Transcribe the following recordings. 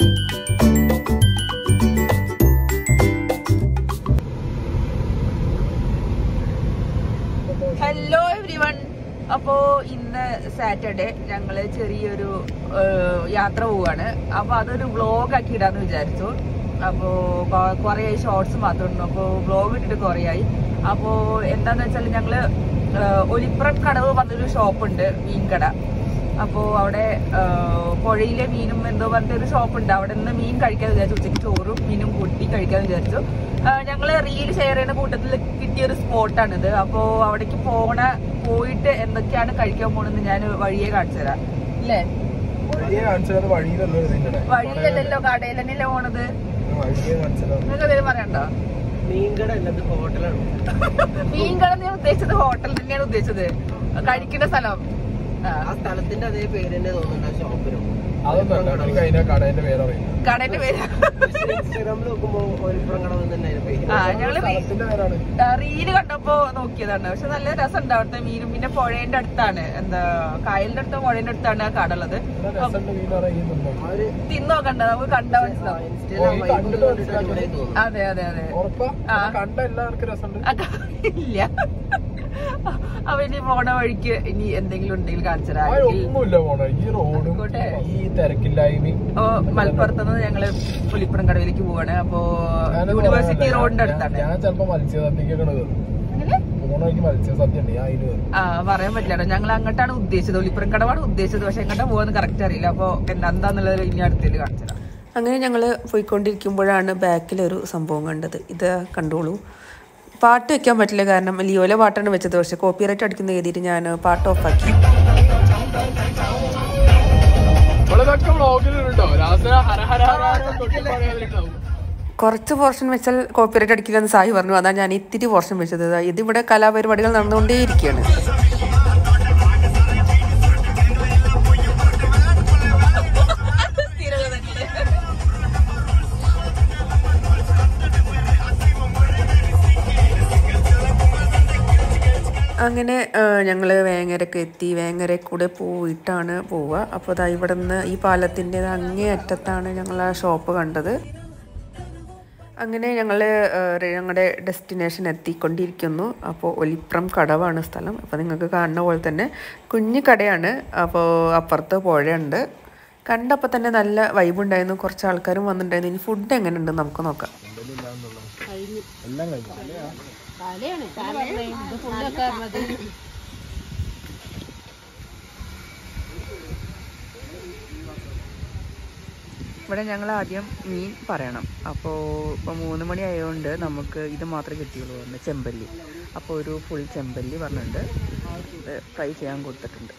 Hello every one അപ്പോ ഇന്ന് Saturday ഞങ്ങള് ചെറിയൊരു ഏഹ്, യാത്ര പോവാണ് അപ്പൊ അതൊരു വ്ളോഗ് ആക്കി ഇടാന്ന് വിചാരിച്ചു അപ്പോ കൊ- കുറേ ഷോർട്സ് മാത്രമേ ഉള്ളൂ അപ്പോ വ്ളോഗ് ഇട്ടിട്ട് കുറേ ആയി അപ്പോ എന്താന്ന് വെച്ചാൽ ഞങ്ങള് ഏഹ്, ഒലിപ്രം കടവ് പറഞ്ഞൊരു ഷോപ്പുണ്ട് മീൻകട അപ്പോ അവിടെ ഏഹ്, പുഴയിലെ മീനും എന്തോ പറഞ്ഞിട്ട് ഒരു ഷോപ്പ് ഉണ്ട് അവിടെ നിന്ന് മീൻ കഴിക്കാന്ന് വിചാരിച്ചു ഉച്ചയ്ക്ക് ചോറും മീനും കൂട്ടി കഴിക്കാന്ന് വിചാരിച്ചു ഏഹ്, ഞങ്ങള് റീൽ ഷെയർ ചെയ്യുന്ന കൂട്ടത്തിൽ കിട്ടിയ ഒരു സ്പോട്ടാണിത് അപ്പോ അവിടേക്ക് പോണ പോയിട്ട് എന്തൊക്കെയാണ് കഴിക്കാൻ പോണെന്ന് ഞാൻ വഴിയെ കാണിച്ചു തരാം ഇല്ലേ വഴിയെ കാണിച്ചത് വഴിയിലല്ലോ ഇതിന്റെ വഴിയിലല്ലല്ലോ കടയിൽ തന്നെയല്ലേ പോണത് വഴിയെ കാണിച്ചത് നിങ്ങൾക്ക് എന്തെങ്കിലും പറയണ്ടോ മീൻകട അല്ലത് ഹോട്ടലാണ് മീൻകട ഞാൻ ഉദ്ദേശിച്ചത് ഹോട്ടൽ തന്നെയാണ് ഉദ്ദേശിച്ചത് കഴിക്കുന്ന സ്ഥലം ആ. ആ സ്ഥലത്തിന്റെ അതേ പേര് തന്നെ തോന്നുന്നുണ്ട് ആ ഷോപ്പിനും അതൊന്നല്ല എനിക്ക് അതിന്റെ കടേന്റെ പേരറിയില്ല കടേന്റെ പേര് ഇൻസ്റ്റാഗ്രാമിൽ നോക്കുമ്പോ ഒലിപ്പുറം കടവ് തന്നെ അതിന്റെ പേര് ആ ഞങ്ങള് റീ- സ്ഥലത്തിന്റെ പേരാണ് ആ, റീല് കണ്ടപ്പോ നോക്കിയതാണ് പക്ഷെ നല്ല രസമുണ്ട് അവിടുത്തെ മീനും പിന്നെ പുഴേന്റെ അടുത്താണ് എന്താ കായലിന്റെ അടുത്തോ പുഴേന്റെ അടുത്താണ് ആ കട ഉള്ളത് ഇവിടെ രസമുണ്ട് മീൻ അറിയുന്നുണ്ടോ അവര് തിന്നോക്കണ്ട നമുക്ക് കണ്ട മനസ്സിലാവും ഇൻസ്റ്റയിൽ ആ ഓ, ഈ vibe കണ്ടിട്ട് കണ്ടിട്ട് അടിപൊളിയായി തോന്നുന്നു അതെ അതെ അതെ ഉറപ്പാ ആ. കണ്ട എല്ലാവർക്കും രസമുണ്ട് ആ, ക- ഇല്ല അപ്പൊ ഇനി പോണ വഴിക്ക് ഇനി എന്തെങ്കിലും ഉണ്ടെങ്കിൽ കാണിച്ചു ആ തരാം അല്ലെങ്കിൽ ഒന്നുമില്ല പോണ ഈ റോഡും ആയിക്കോട്ടെ. ഈ തിരക്കില്ലായ്മയും ഓ മലപ്പുറത്തുനിന്ന് ഞങ്ങള് പുലിപ്പുറം കടവിലേക്ക് പോവാണ് അപ്പോ ഞാനത് യൂണിവേഴ്സിറ്റി പറഞ്ഞതല്ല. റോഡിന്റെ ഞാൻ- അടുത്താണ് ഞാൻ ചിലപ്പോ മത്സ്യസദ്യക്കൊക്കെ കയറും എങ്ങനെ? പോണ വഴിക്ക് മത്സ്യസദ്യ ഉണ്ട് ഞാൻ അതിന് കയറും ആ പറയാൻ പറ്റില്ല ഞങ്ങൾ അങ്ങോട്ടാണ് ഉദ്ദേശിച്ചത് ഒലിപ്പുറം കടവാണ് ഉദ്ദേശിച്ചത് പക്ഷെ എങ്ങോട്ടാ പോവാന്ന് കറക്റ്റ് അറിയില്ല അപ്പൊ എന്താ എന്താന്നുള്ളത് ഇനി അടുത്തേക്ക് കാണിച്ചു തരാം അങ്ങനെ ഞങ്ങൾ പോയിക്കൊണ്ടിരിക്കുമ്പോഴാണ് ബാക്കിലൊരു സംഭവം കണ്ടത് ഇത് കണ്ടോളൂ പാട്ട് വെക്കാൻ പറ്റില്ല കാരണം ലിയോയിലെ പാട്ടാണ് വെച്ചത് പക്ഷെ കോപ്പിറൈറ്റ് അടിക്കുന്ന എഴുതിയിട്ട് ഞാൻ പാട്ട് ഓഫാക്കി ഇതൊക്കെ വ്ളോഗിലുണ്ടോ രാത്രി ഹര ഹര ഹര കൊട്ടിപ്പാടിയാതിരിക്കണം കുറച്ച് പോർഷൻ വെച്ചാൽ കോപ്പിറൈറ്റ് അടിക്കില്ല എന്ന് സായി പറഞ്ഞു അതാണ് ഞാൻ ഇത്തിരി പോർഷൻ വെച്ചത് ദാ ഇതിവിടെ കലാപരിപാടികൾ നടന്നുകൊണ്ടേയിരിക്കുകയാണ് അങ്ങനെ ഞങ്ങൾ വേങ്ങരക്ക് എത്തി വേങ്ങര കൂടെ പോയിട്ടാണ് പോവുക അപ്പോൾ ദാ ഇവിടെ നിന്ന് ഈ പാലത്തിൻ്റെ അങ്ങേ അറ്റത്താണ് ഞങ്ങൾ ആ ഷോപ്പ് കണ്ടത് അങ്ങനെ ഞങ്ങൾ ഞങ്ങളുടെ ഡെസ്റ്റിനേഷൻ എത്തിക്കൊണ്ടിരിക്കുന്നു അപ്പോൾ ഒലിപ്രം കടവാണ് സ്ഥലം അപ്പോൾ നിങ്ങൾക്ക് കാണുന്ന പോലെ തന്നെ കുഞ്ഞു കടയാണ് അപ്പോൾ അപ്പുറത്ത് പുഴയുണ്ട് കണ്ടപ്പോൾ തന്നെ നല്ല വൈബ് ഉണ്ടായിരുന്നു കുറച്ച് ആൾക്കാരും വന്നിട്ടുണ്ടായിരുന്നു ഇനി ഫുഡ് എങ്ങനെയുണ്ട് നമുക്ക് നോക്കാം എല്ലാം കഴിഞ്ഞു ഇവിടെ ഞങ്ങൾ ആദ്യം മീൻ പറയണം അപ്പോൾ ഇപ്പോൾ മൂന്ന് മണി ആയതുകൊണ്ട് നമുക്ക് ഇത് മാത്രമേ കിട്ടിയുള്ളൂ പറഞ്ഞു ചെമ്പല്ലി അപ്പോൾ ഒരു ഫുൾ ചെമ്പല്ലി പറഞ്ഞിട്ടുണ്ട് ഇത് ഫ്രൈ ചെയ്യാൻ കൊടുത്തിട്ടുണ്ട്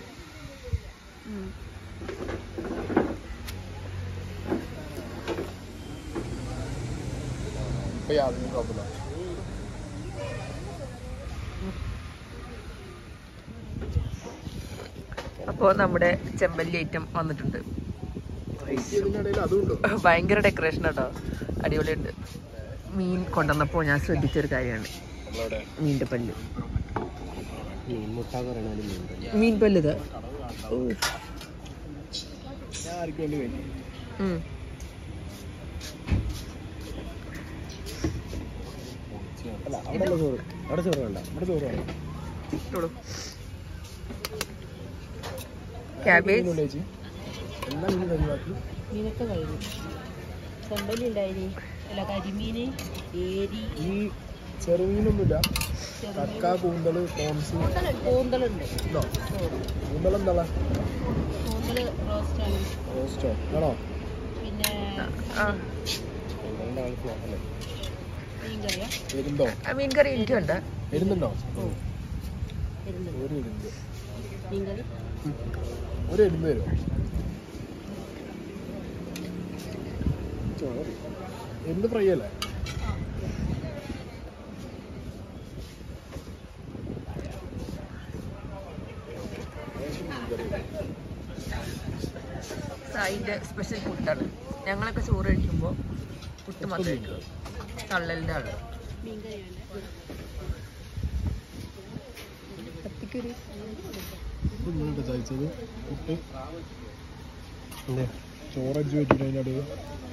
ഇപ്പൊ യാതൊരു കുഴപ്പമില്ല അപ്പോൾ നമ്മുടെ ചെമ്പല്ലി ഐറ്റം വന്നിട്ടുണ്ട് ഇതിനിടയിൽ അതുണ്ടോ ഭയങ്കര ഡെക്കറേഷൻ കേട്ടോ അടിപൊളിയുണ്ട് മീൻ കൊണ്ടുവന്നപ്പോൾ ഞാൻ ശ്രദ്ധിച്ചൊരു കാര്യമാണ് നമ്മളവിടെ മീൻ്റെ പല്ല് മീൻമുട്ട പറയണ മീൻ മീൻ പല്ല് ഇത് ഞാൻ ആർക്ക് വേണ്ടി കഴിക്കും ഉം. അല്ല അവിടെ ഉള്ള ചോറ് അവിടെ ചോറ് വേണ്ട അവിടെ ചോറ് വേണം ഇട്ടോളൂ ക്യാബേജ് മീനുണ്ടോ ചേച്ചി എല്ലാം മീൻ കഴിഞ്ഞു ബാക്കി മീനൊക്കെ കഴിഞ്ഞു ചെമ്പല്ലി ഉണ്ടായിനി അല്ല കരിമീന് ഏരി ഈ ചെറുമീനൊന്നുമില്ല കക്ക കൂന്തള് തോംസ് കൂന്തലുണ്ട് ഉണ്ടോ കൂന്തൾ എന്താ കൂന്തല് റോസ്റ്റാണ് റോസ്റ്റോ ആണോ പിന്നെ ആ കൂന്തളിന്റെ ആൾക്ക് അല്ലേ മീൻ കറിയാ എരുന്തോ ആ മീൻ കറി എനിക്കുണ്ട് എരുന്നുണ്ടോ വരുന്നുണ്ട് ഒരു എരുന്ത് മീൻ കറി ഒരു എരുന്ത് തരുമോ ചോറ് എരുന്ത് ഫ്രൈ അല്ലേ സായിൻ്റെ സ്പെഷ്യൽ ഫുഡാണ് ഞങ്ങളൊക്കെ ചോറ് കഴിക്കുമ്പോൾ പുട്ട് മാത്രം കഴിക്കും തള്ളലിൻ്റെ ആള് മീൻ കറി വേണ്ട ഇങ്ങോട്ട് ചായച്ചത് പുട്ട് ചോറഞ്ച് വെച്ചിട്ട് അതിൻ്റെ അടുത്ത്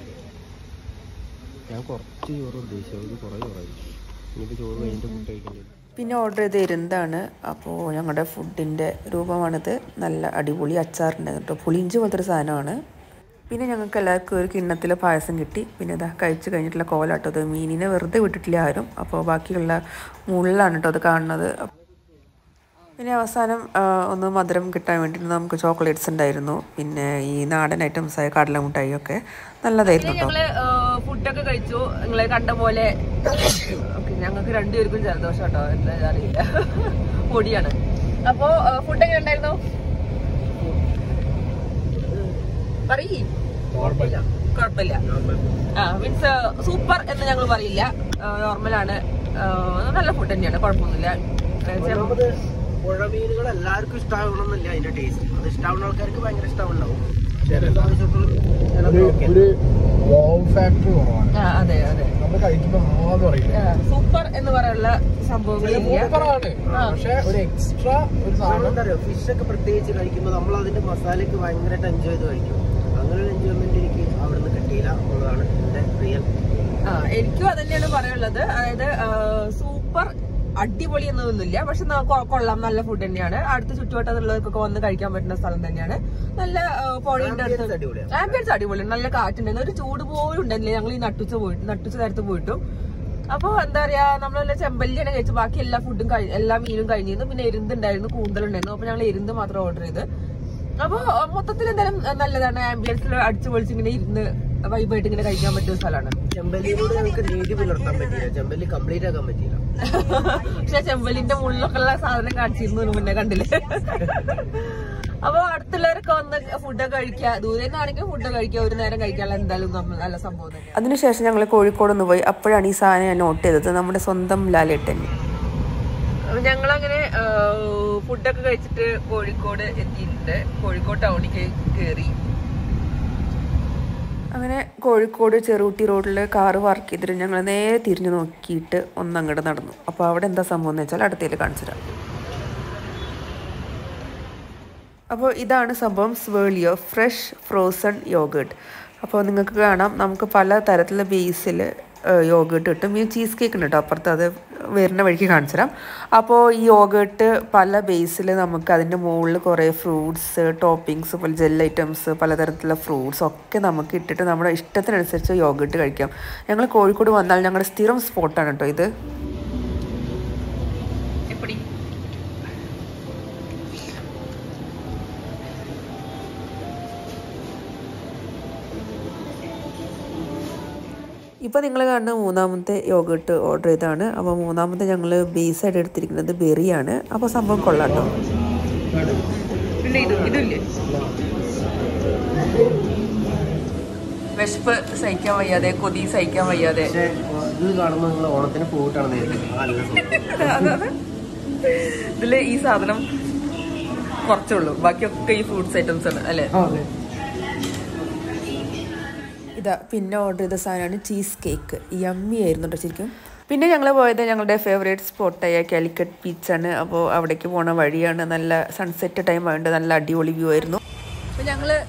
ഞാൻ കുറച്ച് ചോറ് ഉദ്ദേശിച്ചത് ഇത് കുറേ ചോറായി ഇനിയിപ്പോൾ ചോറ് കഴിഞ്ഞിട്ട് ഫുഡ് കഴിക്കേണ്ടി വരും പിന്നെ ഓർഡർ ചെയ്ത് ഇരുന്നാണ് അപ്പോൾ ഞങ്ങളുടെ ഫുഡിൻ്റെ രൂപമാണിത് നല്ല അടിപൊളി അച്ചാറുണ്ട് കേട്ടോ പുളിഞ്ചി പോലത്തെ ഒരു സാധനമാണ് പിന്നെ ഞങ്ങൾക്ക് എല്ലാവർക്കും ഒരു കിണ്ണത്തിൽ പായസം കിട്ടി പിന്നെ ഇതാ കഴിച്ച് കഴിഞ്ഞിട്ടുള്ള കോലാട്ടോ അത് മീനിനെ വെറുതെ വിട്ടിട്ടില്ല ആരും അപ്പോൾ ബാക്കിയുള്ള മുള്ളാണ് കേട്ടോ അത് കാണുന്നത് പിന്നെ അവസാനം ആ, ഒന്ന് മധുരം കിട്ടാൻ വേണ്ടിയിട്ട് നമുക്ക് ചോക്ലേറ്റ്സ് ഉണ്ടായിരുന്നു പിന്നെ ഈ നാടൻ ഐറ്റംസായ കടല മിഠായി ഒക്കെ നല്ലതായിരുന്നു കേട്ടോ ഞങ്ങള് ഫുഡൊക്കെ കഴിച്ചു നിങ്ങളെ കണ്ട പോലെ ഓക്കെ ഞങ്ങൾക്ക് രണ്ടുപേർക്കും ജലദോഷം കേട്ടോ എന്താ അറിയില്ല പൊടിയാണ് അപ്പോ ഫുഡ് എങ്ങനെ ഉണ്ടായിരുന്നു പറയ് കുഴപ്പമില്ല ആ മീൻസ് സൂപ്പർ എന്ന് ഞങ്ങൾ പറയില്ല നോർമലാണ് നല്ല ഫുഡ് തന്നെയാണ് കുഴപ്പമൊന്നുമില്ല ഒന്നാമത് പുഴ മീനുകൾ എല്ലാവർക്കും ഇഷ്ടമാകണമെന്നില്ല അതിന്റെ ടേസ്റ്റ് അത് ഇഷ്ടമാവുന്ന ആൾക്കാർക്ക് ഭയങ്കര ഇഷ്ടമുണ്ടാവും ഒരു ഒരു വാവ് ഫാക്ടർ കുറവാണ് ആ, അതെ അതെ നമ്മൾ കഴിക്കുമ്പോൾ ആന്ന് പറയില്ല സൂപ്പർ എന്ന് പറയാനുള്ള സംഭവങ്ങളില്ല സൂപ്പറാണ് പക്ഷെ ഒരു എക്സ്ട്രാ ഒരു സാധനം എന്താ പറയുക ഫിഷ് ഒക്കെ പ്രത്യേകിച്ച് കഴിക്കുമ്പോൾ നമ്മൾ അതിന്റെ മസാലയ്ക്ക് ഭയങ്കരമായിട്ട് എൻജോയ് ചെയ്ത് കഴിക്കും അങ്ങനെ ഒരു എൻജോയ്മെന്റ് എനിക്ക് അവിടെ നിന്ന് കിട്ടിയില്ല എന്നുള്ളതാണ് എന്റെ റിയൽ ആ എനിക്കും അതന്നെയാണ് പറയാനുള്ളത് അതായത് സൂപ്പർ അടിപൊളി എന്നൊന്നുമില്ല പക്ഷെ ന- കൊ- കൊള്ളാം നല്ല ഫുഡ് തന്നെയാണ് അടുത്ത ചുറ്റുവട്ടത്തുള്ളവർക്കൊക്കെ വന്ന് കഴിക്കാൻ പറ്റുന്ന സ്ഥലം തന്നെയാണ് നല്ല ആ, പുഴയുടെ Ambience അടുത്ത് അടിപൊളിയാണ്. ആംബിയൻസ് അടിപൊളിയാണ് നല്ല കാറ്റുണ്ടായിരുന്നു ഒരു ചൂട് പോലും ഉണ്ടായിരുന്നില്ല ഞങ്ങൾ ഈ നട്ടുച്ച പോയിട്ട് നട്ടുച്ച നേരത്ത് പോയിട്ടും അപ്പൊ എന്താ പറയാ നമ്മളല്ല ചെമ്പല്ലിയാണ് കഴിച്ചു ബാക്കി എല്ലാ ഫുഡും കഴി- എല്ലാ മീനും കഴിഞ്ഞിരുന്നു പിന്നെ എരുന്നുണ്ടായിരുന്നു കൂന്തലുണ്ടായിരുന്നു അപ്പൊ ഞങ്ങൾ എരുന്ത് മാത്രം ഓർഡർ ചെയ്ത് അപ്പൊ മൊത്തത്തിൽ എന്തായാലും നല്ലതാണ് ആംബിയൻസിൽ അടിച്ചു പൊളിച്ച് ഇങ്ങനെ ഇരുന്ന് വൈബായിട്ട് ഇങ്ങനെ കഴിക്കാൻ പറ്റിയ സ്ഥലമാണ് ചെമ്പല്ലിനോട് ഞങ്ങൾക്ക് നീതി പുലർത്താൻ പറ്റിയില്ല ചെമ്പല്ലി കംപ്ലീറ്റ് ആക്കാൻ പറ്റിയില്ല പക്ഷെ ചെമ്പലിന്റെ മുള്ളിലൊക്കെ ഉള്ള സാധനം കാണിച്ചിരുന്നു ഇതിനു മുന്നേ കണ്ടില്ലേ അപ്പൊ അടുത്തുള്ളവരൊക്കെ വന്ന് ഫുഡൊക്കെ കഴിക്കുക ദൂരെ നിന്നാണെങ്കിൽ ഫുഡ് കഴിക്കുക ഒരു നേരം കഴിക്കാനുള്ള എന്തായാലും നമ്മ- നല്ല സംഭവം തന്നെയാണ് അതിനുശേഷം ഞങ്ങൾ കോഴിക്കോട് ഒന്ന് പോയി അപ്പോഴാണ് ഈ സാധനം ഞാൻ നോട്ട് ചെയ്തത് നമ്മുടെ സ്വന്തം ലാലേട്ടൻ അപ്പൊ ഞങ്ങളങ്ങനെ ഫുഡൊക്കെ കഴിച്ചിട്ട് കോഴിക്കോട് എത്തിയിട്ടുണ്ട് കോഴിക്കോട് ടൗണിലേക്ക് കയറി അങ്ങനെ കോഴിക്കോട് ചെറുകുട്ടി റോഡിൽ കാറ് പാർക്ക് ചെയ്തിട്ട് ഞങ്ങൾ നേരെ തിരിഞ്ഞു നോക്കിയിട്ട് ഒന്നങ്ങോട്ട് നടന്നു അപ്പോൾ അവിടെ എന്താ സംഭവം എന്ന് വെച്ചാൽ അടുത്തേൽ കാണിച്ചു തരാം അപ്പോൾ ഇതാണ് സംഭവം സ്വേളിയോ ഫ്രഷ് ഫ്രോസൺ യോഗേർട്ട് അപ്പോൾ നിങ്ങൾക്ക് കാണാം നമുക്ക് പല തരത്തിലുള്ള ബേസിൽ യോഗേർട്ട് കിട്ടും ഈ ചീസ് കേക്ക് ഉണ്ട് കേട്ടോ അപ്പുറത്ത് അത് വരുന്ന വഴിക്ക് കാണിച്ചു തരാം അപ്പോൾ ഈ യോഗേർട്ട് പല ബേസിൽ നമുക്ക് അതിൻ്റെ മുകളിൽ കുറേ ഫ്രൂട്ട്സ് ടോപ്പിങ്സ് പോലെ ജെൽ ഐറ്റംസ് പലതരത്തിലുള്ള ഫ്രൂട്ട്സ് ഒക്കെ നമുക്ക് ഇട്ടിട്ട് നമ്മുടെ ഇഷ്ടത്തിനനുസരിച്ച് യോഗേർട്ട് കഴിക്കാം ഞങ്ങൾ കോഴിക്കോട് വന്നാൽ ഞങ്ങളുടെ സ്ഥിരം സ്പോട്ടാണ് കേട്ടോ ഇത് എപ്പടി ഇപ്പോൾ നിങ്ങൾ കാണുന്ന മൂന്നാമത്തെ യോഗേർട്ട് ഓർഡർ ചെയ്താണ് അപ്പോൾ മൂന്നാമത്തെ ഞങ്ങൾ ബേസായിട്ട് എടുത്തിരിക്കുന്നത് ബെറിയാണ് അപ്പോൾ സംഭവം കൊള്ളാം കേട്ടോ പിന്നെ ഇത് ഇതില്ലേ വിശപ്പ് സഹിക്കാൻ വയ്യാതെ കൊതി സഹിക്കാൻ വയ്യാതെ പക്ഷേ ഇത് കാണുമ്പോൾ നിങ്ങൾ ഓണത്തിന് പോയിട്ടാണ് നേരിടുന്നത് ഇതില് ഈ സാധനം കുറച്ചുള്ളൂ ബാക്കിയൊക്കെ ഈ ഫ്രൂട്ട്സ് ഐറ്റംസ് ആണ് അല്ലേ ഇതാ പിന്നെ ഓർഡർ ചെയ്ത സാധനമാണ് ചീസ് കേക്ക് യമ്മി ആയിരുന്നു കേട്ടോ ശരിക്കും പിന്നെ ഞങ്ങൾ പോയത് ഞങ്ങളുടെ ഫേവറേറ്റ് സ്പോട്ടായ കാലിക്കറ്റ് ബീച്ചാണ് അപ്പോൾ അവിടേക്ക് പോണ വഴിയാണ് നല്ല സൺസെറ്റ് ടൈം ആയതുകൊണ്ട് നല്ല അടിപൊളി വ്യൂ ആയിരുന്നു അപ്പൊ ഞങ്ങള്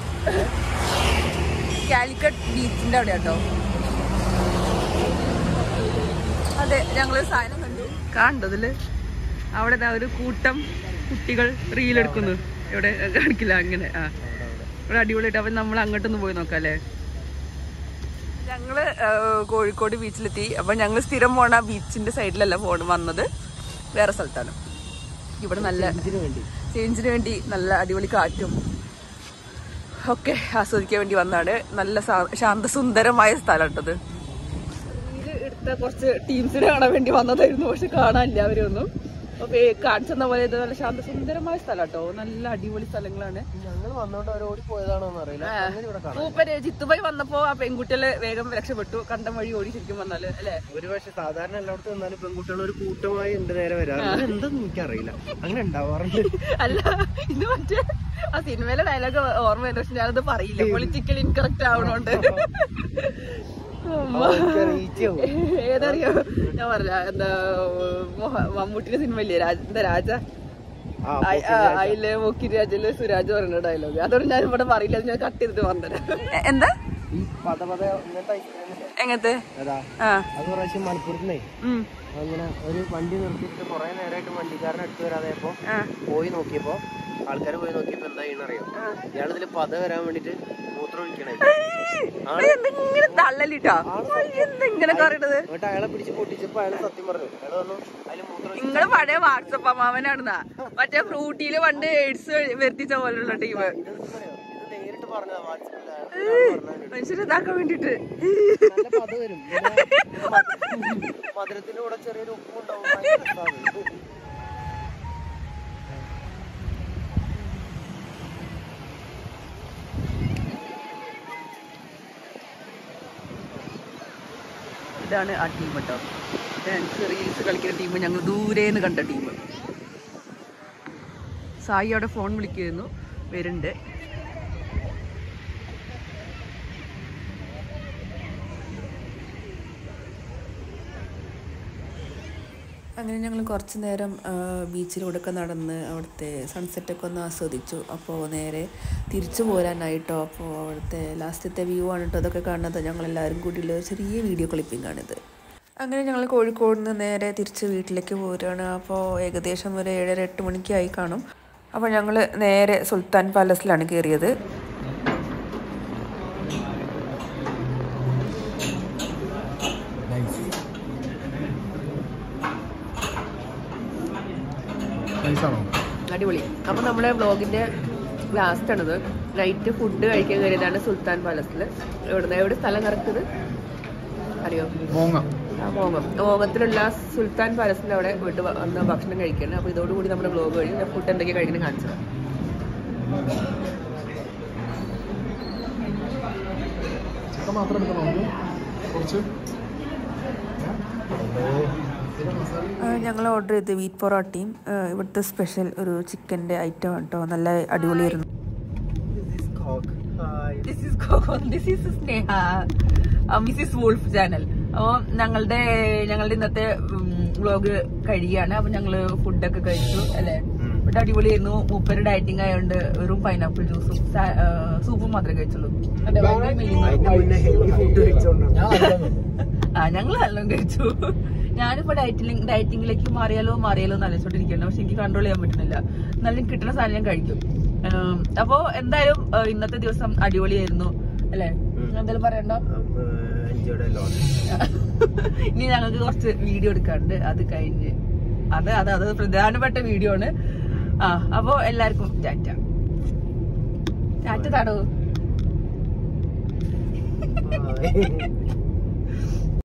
കാലിക്കറ്റ് ബീച്ചിന്റെ അവിടെ കേട്ടോ അതെ ഞങ്ങള് സാധനം കണ്ടു കണ്ടതില് അവിടെ ദാ ഒരു കൂട്ടം കുട്ടികൾ റീൽ എടുക്കുന്നു ഇവിടെ കാണിക്കില്ല അങ്ങനെ ആ ഇവിടെ അടിപൊളിയായിട്ട് അപ്പൊ നമ്മൾ അങ്ങോട്ടൊന്ന് പോയി നോക്കാം അല്ലേ ഞങ്ങള് ആ, കോഴിക്കോട് ബീച്ചിലെത്തി അപ്പൊ ഞങ്ങൾ സ്ഥിരം പോണ ബീച്ചിന്റെ സൈഡിലല്ല പോണ വന്നത് വേറെ സ്ഥലത്താണ് ഇവിടെ നല്ല ചേഞ്ചിന് വേണ്ടി നല്ല അടിപൊളി കാറ്റും ഒക്കെ ആസ്വദിക്കാൻ വേണ്ടി വന്നാണ് നല്ല സാ- ശാന്തസുന്ദരമായ സ്ഥലം കേട്ടത് എടുത്ത കുറച്ച് ടീംസിനെ കാണാൻ വേണ്ടി വന്നതായിരുന്നു പക്ഷെ കാണാനില്ല അവരൊന്നും അപ്പൊ കാണിച്ചെന്ന പോലെ ഇത് നല്ല ശാന്തസുന്ദരമായ സ്ഥലം കേട്ടോ നല്ല അടിപൊളി സ്ഥലങ്ങളാണ് ഞങ്ങൾ വന്നോണ്ട് അവർ ഓടി പോയതാണോ എന്ന് അറിയില്ല അങ്ങനെ ഇവിടെ കാണാം മൂപ്പര് ജിത്തുബായി വന്നപ്പോ ആ പെൺകുട്ടികള് വേഗം രക്ഷപ്പെട്ടു കണ്ടം വഴി ഓടി ശരിക്കും വന്നാല് അല്ലെ ഒരു പക്ഷെ സാധാരണ എല്ലായിടത്തും എന്നാലും പെൺകുട്ടികൾ ഒരു കൂട്ടമായി എന്റെ നേരെ വരാറുണ്ട് എന്തെന്ന് എനിക്കറിയില്ല അങ്ങനെ ഉണ്ടാവാറുണ്ട് അല്ല ഇത് മറ്റേ ആ സിനിമയിലെ ഡയലോഗ് ഓർമ്മ വരുന്നു പക്ഷെ ഞാനത് പറയില്ല പൊളിറ്റിക്കൽ ഇൻകറക്റ്റ് ആവണോണ്ട് റീച്ചാവും ഏതറിയോ ഞാൻ പറഞ്ഞ എന്താ മോഹ- മമ്മൂട്ടിയുടെ സിനിമ ഇല്ലേ രാജ എന്താ രാജ ആ, അയ്- ആ, അയില് മുക്കിരാജില് സുരാജ് പറയുന്ന ഡയലോഗ് അതുകൊണ്ട് ഞാൻ ഇവിടെ പറയില്ല അത് ഞാൻ കട്ട് ചെയ്തിട്ട് വന്നത് എന്താ ഈ പത പത ഇങ്ങനത്തെ ഐസ്ക്രീം ഇല്ലേ? എങ്ങനത്തെ അതാ ആ അത് പ്രാവശ്യം മലപ്പുറത്തുനിന്നേ ഉം അങ്ങനെ ഒരു വണ്ടി നിർത്തിയിട്ട് കുറെ നേരമായിട്ട് വണ്ടിക്കാരൻ അടുത്ത് വരാതെ അപ്പൊ ആ പോയി നോക്കിയപ്പോ ആൾക്കാർ പോയി നോക്കിയപ്പോ എന്താ ചെയ്യണറിയോ ഇയാൾ ഇതില് പത വരാൻ വേണ്ടിട്ട് മൂത്രം ഒഴിക്കണേ എന്തെങ്കിലും തള്ളലിട്ടോ എന്തെങ്ങനെ പറയണത് എന്നിട്ട് അയാളെ പിടിച്ച് പൊട്ടിച്ചപ്പോ അയാൾ സത്യം പറഞ്ഞു അയാൾ പറഞ്ഞു അതില് മൂത്രം ഒഴിച്ച് നിങ്ങള് പഴയ വാട്സപ്പ് അമ്മാവനാണെന്നാ മറ്റേ ഫ്രൂട്ടിയില് പണ്ട് എയ്ഡ്സ് വരുത്തിച്ച പോലുള്ള ടീം ഇതെന്താ പറയാ? ഇത് നേരിട്ട് പറഞ്ഞതാ വാട്സപ്പിൽ അയാൾ പറഞ്ഞു മനുഷ്യരെ ഇതാക്കാൻ വേണ്ടിട്ട് നല്ല പത വരും പിന്നെ മധുര- മധുരത്തിന്റെ കൂടെ ചെറിയൊരു ഉപ്പും ഉണ്ടാവും ഭയങ്കര രസാണ്. ഇതാണ് ആ ടീം കേട്ടോ ഡാൻസ് റീൽസ് കളിക്കുന്ന ടീം ഞങ്ങൾ ദൂരേന്ന് കണ്ട ടീം സായി അവിടെ ഫോൺ വിളിക്കുന്നു വരുന്നുണ്ട് അങ്ങനെ ഞങ്ങൾ കുറച്ച് നേരം ആ, ബീച്ചിലൂടെയൊക്കെ നടന്ന് അവിടുത്തെ സൺസെറ്റൊക്കെ ഒന്ന് ആസ്വദിച്ചു അപ്പോൾ നേരെ തിരിച്ചു പോരാനായിട്ടോ അപ്പോൾ അവിടുത്തെ ലാസ്റ്റത്തെ വ്യൂ ആണ് കേട്ടോ അതൊക്കെ കാണുന്നത് ഞങ്ങളെല്ലാവരും കൂടിയുള്ള ഒരു ചെറിയ വീഡിയോ ക്ലിപ്പിംഗ് ആണിത് അങ്ങനെ ഞങ്ങൾ കോഴിക്കോട് നിന്ന് നേരെ തിരിച്ച് വീട്ടിലേക്ക് പോരുകയാണ് അപ്പോൾ ഏകദേശം ഒരു ഏഴര എട്ട് മണിക്കായി കാണും അപ്പോൾ ഞങ്ങൾ നേരെ സുൽത്താൻ പാലസിലാണ് കയറിയത് നൈസ് നൈസാണോ അടിപൊളി അപ്പൊ നമ്മുടെ വ്ളോഗിന്റെ ലാസ്റ്റ് ആണിത് നൈറ്റ് ഫുഡ് കഴിക്കാൻ കയറിയതാണ് സുൽത്താൻ പാലസിൽ എവിടെ എവിടെ സ്ഥലം കറക്റ്റത് അറിയോ മോങ്ങ ആ മോങ്ങം മോങ്ങത്തിലുള്ള സുൽത്താൻ പാലസിന്റെ അവിടെ പോയിട്ട് വ- വന്ന് ഭക്ഷണം കഴിക്കണം അപ്പൊ ഇതോടുകൂടി നമ്മുടെ വ്ളോഗ് കഴിഞ്ഞ് ഞാൻ ഫുഡ് എന്തൊക്കെ കഴിക്കണം കാണിച്ചത് ചിക്കൻ മാത്രം എടുക്കണോ നമുക്ക് കുറച്ച് ഞങ്ങൾ ഓർഡർ ചെയ്ത് വീറ്റ് പൊറോട്ടയും ആ, ഇവിടുത്തെ സ്പെഷ്യൽ ഒരു ചിക്കൻ്റെ ഐറ്റം കേട്ടോ നല്ല അടിപൊളിയായിരുന്നു This is cock. Hi. This is this is Sneha Mrs Wolf channel അപ്പോൾ ഞങ്ങളുടെ ഞങ്ങളുടെ ഇന്നത്തെ വ്ളോഗ് കഴിയാണ് അപ്പൊ ഞങ്ങള് ഫുഡൊക്കെ കഴിച്ചു അല്ലെ ഫുഡ് അടിപൊളിയായിരുന്നു മൂപ്പര് ഡയറ്റിംഗ് ആയതുകൊണ്ട് വെറും പൈനാപ്പിൾ ജ്യൂസും സൂപ്പും മാത്രമേ കഴിച്ചുള്ളൂ അതെ, ഭയങ്കര മെലിഞ്ഞു. അതിന്റെ മുന്നേ ഹെവി ഫുഡ് കഴിച്ചോണ്ടാണ് ഞാൻ നല്ലതാണ് ആ ഞങ്ങൾ നല്ലോണം കഴിച്ചു ഞാനിപ്പോ ഡയറ്റിംഗ് ഡയറ്റിംഗിലേക്ക് മാറിയാലോ മാറിയാലോ എന്ന് ആലോചിച്ചോണ്ടിരിക്കുന്നു പക്ഷെ എനിക്ക് കൺട്രോൾ ചെയ്യാൻ പറ്റുന്നില്ല നല്ല കിട്ടുന്ന സാധനം ഞാൻ കഴിക്കും ഉം, അപ്പോ എന്തായാലും ഏഹ്, ഇന്നത്തെ ദിവസം അടിപൊളിയായിരുന്നു അല്ലെ എന്തായാലും പറയണ്ടോ എൻജോയുടെ ലോൺ ഇനി ഞങ്ങൾക്ക് കുറച്ച് വീഡിയോ എടുക്കാണ്ട് അത് കഴിഞ്ഞ് അത് അത് അത് പ്രധാനപ്പെട്ട വീഡിയോ ആണ് ആ അപ്പോ എല്ലാവർക്കും ടാറ്റ ടാറ്റ താടോ Bye.